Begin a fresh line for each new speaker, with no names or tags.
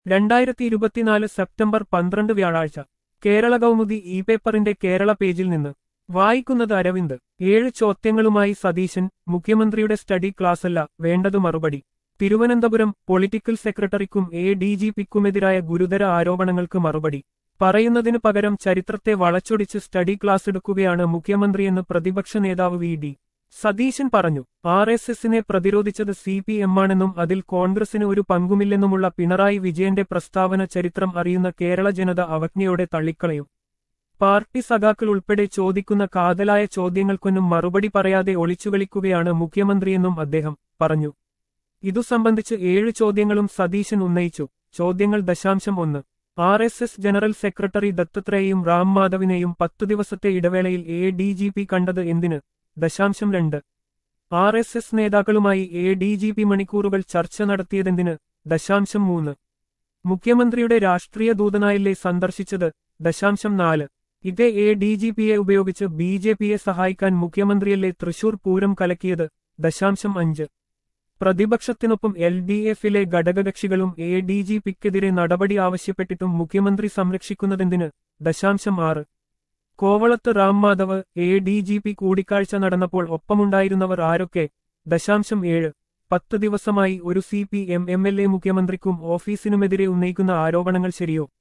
രണ്ടായിരത്തി ഇരുപത്തിനാല് സെപ്റ്റംബർ പന്ത്രണ്ട് വ്യാഴാഴ്ച കേരള കൗമുദി ഇ പേപ്പറിന്റെ കേരള പേജിൽ നിന്ന് വായിക്കുന്നത് അരവിന്ദ് ഏഴ് ചോദ്യങ്ങളുമായി സതീശൻ മുഖ്യമന്ത്രിയുടെ സ്റ്റഡി ക്ലാസല്ല വേണ്ടത് മറുപടി തിരുവനന്തപുരം പൊളിറ്റിക്കൽ സെക്രട്ടറിക്കും എ ഡി ജി പിക്കുമെതിരായ ഗുരുതര ആരോപണങ്ങൾക്ക് മറുപടി പറയുന്നതിനു പകരം ചരിത്രത്തെ വളച്ചൊടിച്ച് സ്റ്റഡി ക്ലാസ് എടുക്കുകയാണ് മുഖ്യമന്ത്രിയെന്ന് പ്രതിപക്ഷ നേതാവ് വി ഡി സതീശൻ പറഞ്ഞു ആർ എസ് എസിനെ പ്രതിരോധിച്ചത് സി പി എമ്മാണെന്നും അതിൽ കോൺഗ്രസിന് ഒരു പങ്കുമില്ലെന്നുമുള്ള പിണറായി വിജയന്റെ പ്രസ്താവന ചരിത്രം അറിയുന്ന കേരള ജനത അവജ്ഞയോടെ തള്ളിക്കളയും പാർട്ടി സഖാക്കൾ ഉൾപ്പെടെ ചോദിക്കുന്ന കാതലായ ചോദ്യങ്ങൾക്കൊന്നും മറുപടി പറയാതെ ഒളിച്ചുകളിക്കുകയാണ് മുഖ്യമന്ത്രിയെന്നും അദ്ദേഹം പറഞ്ഞു ഇതു സംബന്ധിച്ച് ഏഴ് ചോദ്യങ്ങളും സതീശൻ ഉന്നയിച്ചു ചോദ്യങ്ങൾ ദശാംശം ഒന്ന് R S S general secretary ദത്തത്രേയും റാം മാധവിനെയും പത്തു ദിവസത്തെ ഇടവേളയിൽ എ ഡി ജി പി കണ്ടത് എന്തിന് ദശാംശം രണ്ട് ആർ എസ് എസ് നേതാക്കളുമായി എ ഡി ജി പി മണിക്കൂറുകൾ ചർച്ച നടത്തിയതെന്തിന് ദശാംശം മൂന്ന് മുഖ്യമന്ത്രിയുടെ രാഷ്ട്രീയ ദൂതനായല്ലേ സന്ദർശിച്ചത് ദശാംശം നാല് ഇതേ എ ഡി ജി പിയെ ഉപയോഗിച്ച് ബി ജെ പിയെ സഹായിക്കാൻ മുഖ്യമന്ത്രിയല്ലേ തൃശൂർ പൂരം കലക്കിയത് ദശാംശം അഞ്ച് പ്രതിപക്ഷത്തിനൊപ്പം എൽ ഡി എഫിലെ ഘടകകക്ഷികളും എ ഡി ജി പിക്കെതിരെ നടപടി ആവശ്യപ്പെട്ടിട്ടും മുഖ്യമന്ത്രി സംരക്ഷിക്കുന്നതെന്തിന് ദശാംശം ആറ് കോവളത്ത് Ram Madhav A D G P കൂടിക്കാഴ്ച നടന്നപ്പോൾ ഒപ്പമുണ്ടായിരുന്നവർ ആരൊക്കെ ദശാംശം ഏഴ് പത്ത് ദിവസമായി ഒരു C P M M L A മുഖ്യമന്ത്രിക്കും ഓഫീസിനുമെതിരെ ഉന്നയിക്കുന്ന ആരോപണങ്ങൾ ശരിയോ